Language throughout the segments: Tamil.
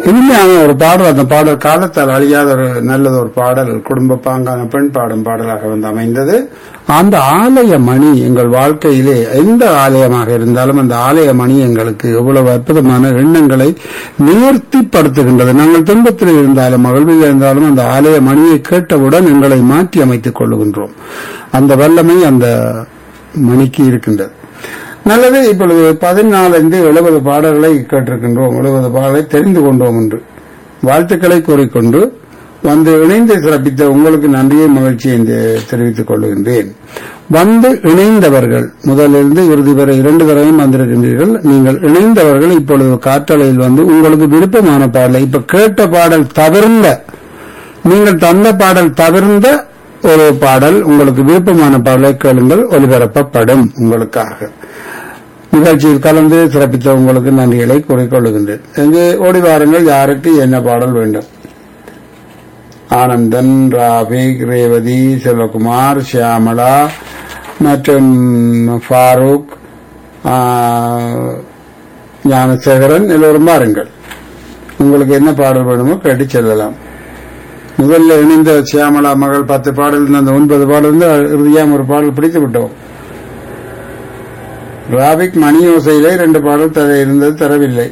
இனிமையான ஒரு பாடல் அந்த பாடல் காலத்தால் அழியாத ஒரு நல்லது ஒரு பாடல் குடும்ப பாங்கான பெண் பாடும் பாடலாக வந்து அமைந்தது அந்த ஆலய மணி எங்கள் வாழ்க்கையிலே எந்த ஆலயமாக இருந்தாலும் அந்த ஆலய மணி எங்களுக்கு எவ்வளவு அற்புதமான எண்ணங்களை நேர்த்திப்படுத்துகின்றது நாங்கள் துன்பத்தில் இருந்தாலும் மகிழ்வில் இருந்தாலும் அந்த ஆலய மணியை கேட்டவுடன் எங்களை மாற்றி அமைத்துக் கொள்ளுகின்றோம் அந்த வல்லமை அந்த மணிக்கு இருக்கின்றது நல்லது இப்பொழுது பதினாலிருந்து எழுபது பாடல்களை கேட்டிருக்கின்றோம் எழுபது பாடலை தெரிந்து கொண்டோம் என்று வாழ்த்துக்களை கூறிக்கொண்டு வந்து இணைந்து சிறப்பித்த உங்களுக்கு நன்றியை மகிழ்ச்சியை தெரிவித்துக் கொள்கின்றேன் வந்து இணைந்தவர்கள் முதலிருந்து இறுதி வரை இரண்டு தடவையும் வந்திருக்கின்றீர்கள் நீங்கள் இணைந்தவர்கள் இப்பொழுது காற்றலையில் வந்து உங்களுக்கு விருப்பமான பாடலை இப்ப கேட்ட பாடல் தவிர்ந்த நீங்கள் தந்த பாடல் தவிர்ந்த ஒரு பாடல் உங்களுக்கு விருப்பமான பாடலை கேளுங்கள் ஒலிபரப்பப்படும் உங்களுக்காக நிகழ்ச்சியில் கலந்து சிறப்பித்த உங்களுக்கு நன்றிகளை கூறிக்கொள்ளுகின்றேன் எங்கே ஓடி வாருங்கள் யாருக்கு என்ன பாடல் வேண்டும் ஆனந்தன் ராபிக் ரேவதி செல்வகுமார் ஷியாமலா மற்றும் ஃபாரூக் ஆ, ஞானசேகரன் எல்லோரும் பாருங்கள் உங்களுக்கு என்ன பாடல் வேணுமோ கேட்டு செல்லலாம் முதல்ல இணைந்த சியாமலா மகள் பத்து பாடல் இருந்த அந்த ஒன்பது பாடல் இருந்து இறுதியாக ஒரு பாடல் பிடித்து விட்டோம் ராபிக் மணி ஓசையிலே ரெண்டு பாடல் தர இருந்தது தரவில்லை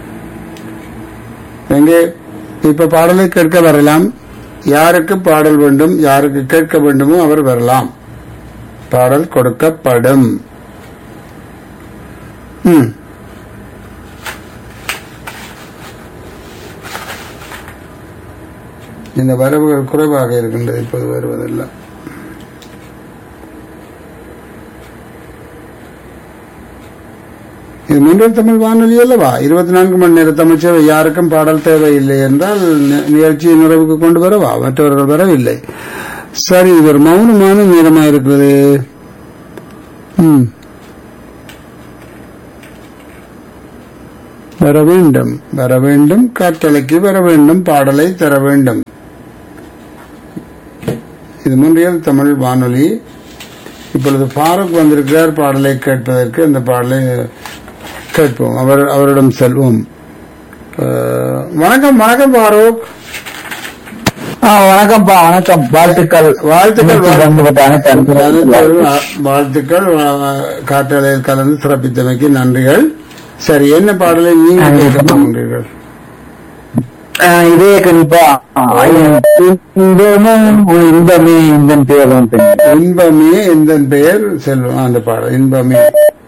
எங்கே இப்ப பாடலை கேட்க வரலாம் யாருக்கு பாடல் வேண்டும் யாருக்கு கேட்க வேண்டுமோ அவர் வரலாம் பாடல் கொடுக்கப்படும் ம். இந்த வரவுகள் குறைவாக இருக்கின்றது இப்போது வருவதில்லை இது மூன்றில் தமிழ் வானொலி அல்லவா இருபத்தி நான்கு மணி நேர தமிழ் சேவை யாருக்கும் பாடல் தேவையில்லை என்றால் நி- நிகழ்ச்சியை நிறைவுக்கு கொண்டு வரவா மற்றவர்கள் வரவில்லை சரி இது ஒரு மௌனமான நேரமா இருக்குது ம். வர வேண்டும் வர வேண்டும் காற்றலைக்கு வர வேண்டும் பாடலை தர வேண்டும் இது முன்றியல் தமிழ் வானொலி இப்பொழுது ஃபாரூக் வந்திருக்கிறார் பாடலை கேட்பதற்கு அந்த பாடலை கேட்போம் அவர் அவரிடம் செல்வோம் அஹ், வணக்கம் வணக்கம் ஃபாரூக் ஆ, வணக்கம்ப்பா வணக்கம் வாழ்த்துக்கள் வாழ்த்துக்கள் இன்னைக்கு வந்துவிட்ட அனைத்து அன்பர்களுக்கும் வாழ்த்துக்கள் வாழ்த்துக்கள் வா- காற்றலையில் கலந்து சிறப்பித்தமைக்கு நன்றிகள் சரி என்ன பாடலை நீங்கள் கேட்க போகின்றீர்கள் ஆ, இதே கணிப்பா இன்பமே இன்பமே இந்த பேரும் இன்பமே எந்த பெயர் செல்வம் அந்த பாடல் இன்பமே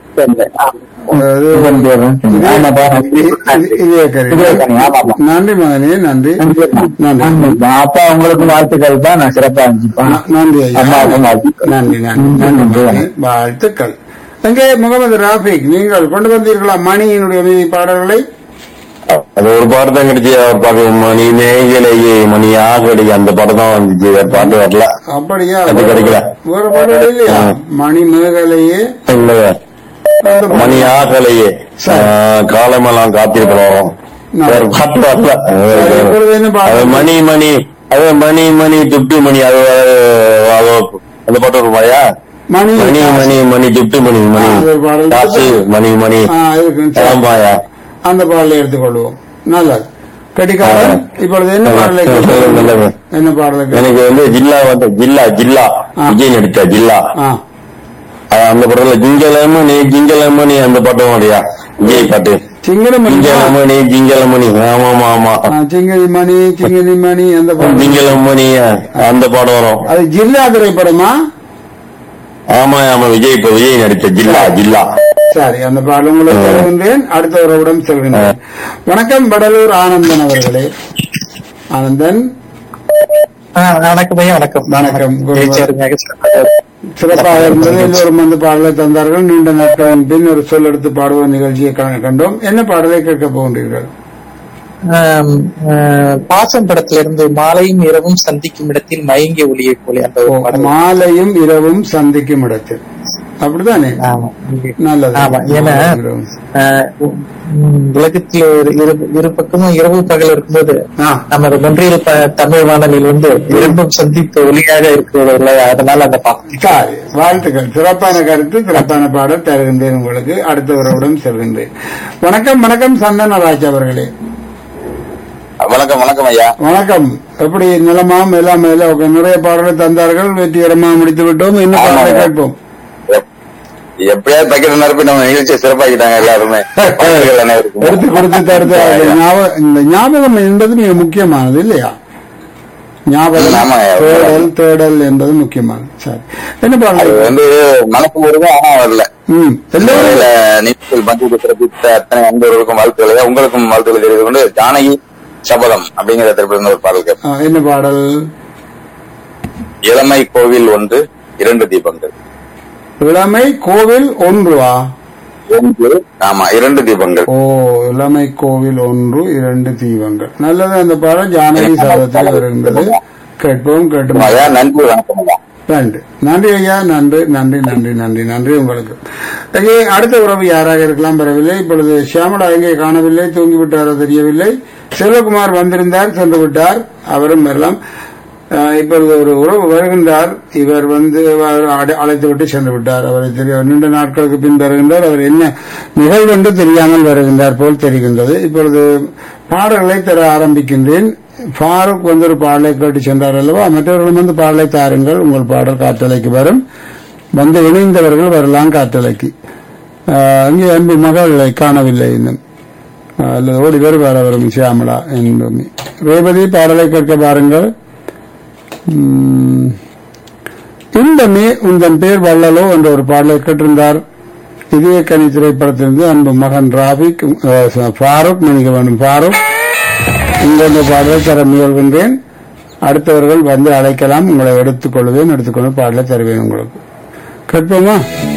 அதாவது இன்பம் பேரும் ஆமாப்பா இ- இ- இதே கரு இதே கனி, ஆமாப்பா. நன்றி மகனே நன்றி நன்றி அப்பா உங்களுக்கு வாழ்த்துக்கள் தான் நான் சிறப்பா இருந்துச்சுப்பா ந- நன்றி ஐயா அம்மாவுக்கும் வாழ்த்துக்கள் நன்றி நன்றி நன்றி மகனே. வாழ்த்துக்கள் எங்கே முகமது ராஃபிக் நீங்கள் கொண்டு வந்தீர்களா மணியினுடைய மீதி பாடல்களை அது ஒரு பாட்டு தான் கிடைச்சி அவர் பாட்டு மணி மேகலையே மணி ஆகடி அந்த படம் தான் வந்துச்சு வேற பாட்டு வரல அப்படியா அது கிடைக்கல. வேற பாடல் இல்லையா ஆ. மணி மேகலையே இல்ல அந்த மணி ஆகலையே சரி. ஆஹ், காலமெல்லாம் காத்திருக்கிறோம் நான் வேற பாட்டு வரல சரி, இப்பொழுது என்ன அது பாடல் மணி மணி அது மணி மணி துட்டு மணி அது அது அந்த பாட்டு ஒரு பாயா மணி மணி மணி மணி துட்டு மணி மணி ஆ, அது ஒரு பாடல். காசு மணி மணி ஆ, இருக்கு. சரி. ஆமாயா அந்த பாடலை எடுத்துக்கொள்வோம் நல்லது கடிகாரன் இப்பொழுது என்ன பாடலை கேட்கிறீர்கள்? நல்லது. என்ன பாடலை கேட்கிறீர்கள்? எனக்கு வந்து ஜில்லா வந்து ஜில்லா ஜில்லா ஆ. விஜய் நடித்த ஜில்லா ஆ அஹ் அந்த படத்துல ஜிங்கலமணி ஜிங்கலமணி அந்த பாட்டும் வரையா விஜய் பாட்டு சிங்கனமணி ஜிங்கலமணி ஜிங்கலமணி ஆமா ஆமா ஆமா சிங்கனி மணி சிங்கனி மணி அந்த பாடல் ஜிங்கலமணி அந்த பாடம் வரும் அது ஜில்லா திரைப்படமா ஆமா ஆமா விஜய் இப்ப விஜய் நடித்த ஜில்லா ஜில்லா சரி அந்த பாடல் உங்களுக்கு தருகின்றேன் அடுத்த உறவுடன் செல்கின்றேன் வணக்கம் வடலூர் ஆனந்தன் அவர்களே ஆனந்தன் வணக்கம் ஐயா வணக்கம் வணக்கம். பேச்சருமையாக சிறப்பாக சிறப்பாக இருந்தது எல்லோரும் வந்து பாடலை தந்தார்கள் நீண்ட நாட்களின் பின் ஒரு சொல் எடுத்து பாடுவோம் நிகழ்ச்சியை கா- கண்டோம் என்ன பாடலை கேட்க போகின்றீர்கள் ஆம், ஆ, பாசம் படத்திலிருந்து மாலையும் இரவும் சந்திக்கும் இடத்தில் மயங்கிய ஒளியை போல அந்த ஒரு பாடல். மாலையும் இரவும் சந்திக்கும் இடத்தில் அப்படிதானே ஆமா. நல்லது ஆமா ஏன்னா இரவும். ஆ, உம், உலகத்தில் ஒரு இரு இரு பக்கமும் இரவு பகல் இருக்கும்போது ஆ, நமது ஒன்றியல் ப- தமிழ் வானொலியில் வந்து இரண்டும் சந்தித்த ஒளியாக இருக்கிறது இல்லையா அதனால அந்த பாடம் சரி வாழ்த்துக்கள் சிறப்பான கருத்து சிறப்பான பாடல் தருகின்றேன் உங்களுக்கு அடுத்த உறவுடன் செல்கின்றேன் வணக்கம் வணக்கம் சந்தனராஜ் அவர்களே வணக்கம் வணக்கம் ஐயா வணக்கம் எப்படி நிலமாம் எல்லாம் எல்லாம் நிறைய பாடல்களை தந்தார்கள் வெற்றிகரமாக முடித்து விட்டோம் இன்னும் பாடலை ஆமாங்க. கேட்போம் எப்- எப்படியாவது பக்கெட் நிரப்பி நம்ம நிகழ்ச்சியை சிறப்பாக்கிட்டாங்க எல்லாருமே வாழ்த்துக்கள் அனைவருக்கும். எடுத்து கொடுத்து தருது அது ஞாபகம் இந்த ஞாபகம் என்பது மிக முக்கியமானது இல்லையா ஞாபகம் ஆமாங்க. தேடல் தேடல் என்பது முக்கியமானது சரி என்ன அது பாடல் வந்து மனசு வருது ஆனா வரல ம் எல்லோரும் இதுல நிகழ்ச்சியில் பங்கு சிறப்பித்த அத்தனை அன்பர்களுக்கும் வாழ்த்துக்களை உங்களுக்கும் வாழ்த்துக்களை தெரிவித்துக் கொண்டு ஜானகி சபதம் அப்படிங்கிற திரைப்படம் ஒரு பாடல் கேட்போம் ஆ, என்ன பாடல் இளமை கோவில் ஒன்று இரண்டு தீபங்கள் இளமை கோவில் ஒன்றுவா ஒன்று ஆமா இரண்டு தீபங்கள் ஓ இளமை கோவில் ஒன்று இரண்டு தீபங்கள் நல்லது அந்த பாடல் ஜானகி சபதத்தில் வருகின்றது கேட்போம் கேட்டு ஐயா நன்றி வணக்கம் ஐயா நன்றி நன்றி ஐயா நன்றி நன்றி நன்றி நன்றி நன்றி உங்களுக்கு இங்கே அடுத்த உறவு யாராக இருக்கலாம் பெறவில்லை இப்பொழுது சியாமலா எங்கே காணவில்லை தூங்கிவிட்டாரோ தெரியவில்லை செல்வகுமார் வந்திருந்தார் சென்று விட்டார் அவரும் வரலாம் அஹ், இப்பொழுது ஒரு உறவு வருகின்றார் இவர் வந்து அவர் அடை- அழைத்து விட்டு சென்று விட்டார் அவரை தெரிய நீண்ட நாட்களுக்கு பின் வருகின்றார் அவர் என்ன நிகழ்வு என்று தெரியாமல் வருகின்றார் போல் தெரிகின்றது இப்பொழுது பாடல்களை தர ஆரம்பிக்கின்றேன் ஃபாரூக் வந்து ஒரு பாடலை கேட்டு சென்றார் அல்லவா மற்றவர்களும் வந்து பாடலை தாருங்கள் உங்கள் பாடல் காற்றலைக்கு வரும் வந்து இணைந்தவர்கள் வரலாம் காற்றலைக்கு ஆஹ், இங்கே அன்பு மகளை காணவில்லை இன்னும் ஆஹ், அல்லது ஓடி வருவார் வரும் சியாமலா என்பது ரேவதி பாடலை கேட்க பாருங்கள் உம், இன்பமே உந்தன் பேர் வள்ளலோ என்ற ஒரு பாடலை கேட்டிருந்தார் இதய கனி திரைப்படத்திலிருந்து அன்பு மகன் ராபிக் ஆஹ், ஃபாரூக் மன்னிக்க வேண்டும் ஃபாரூக் இந்த பாடலை தர முயல்கின்றேன் அடுத்தவர்கள் வந்து அழைக்கலாம் உங்களை எடுத்துக்கொள்வேன் எடுத்துக்கொண்டு பாடலை தருவேன் உங்களுக்கு கேட்போமா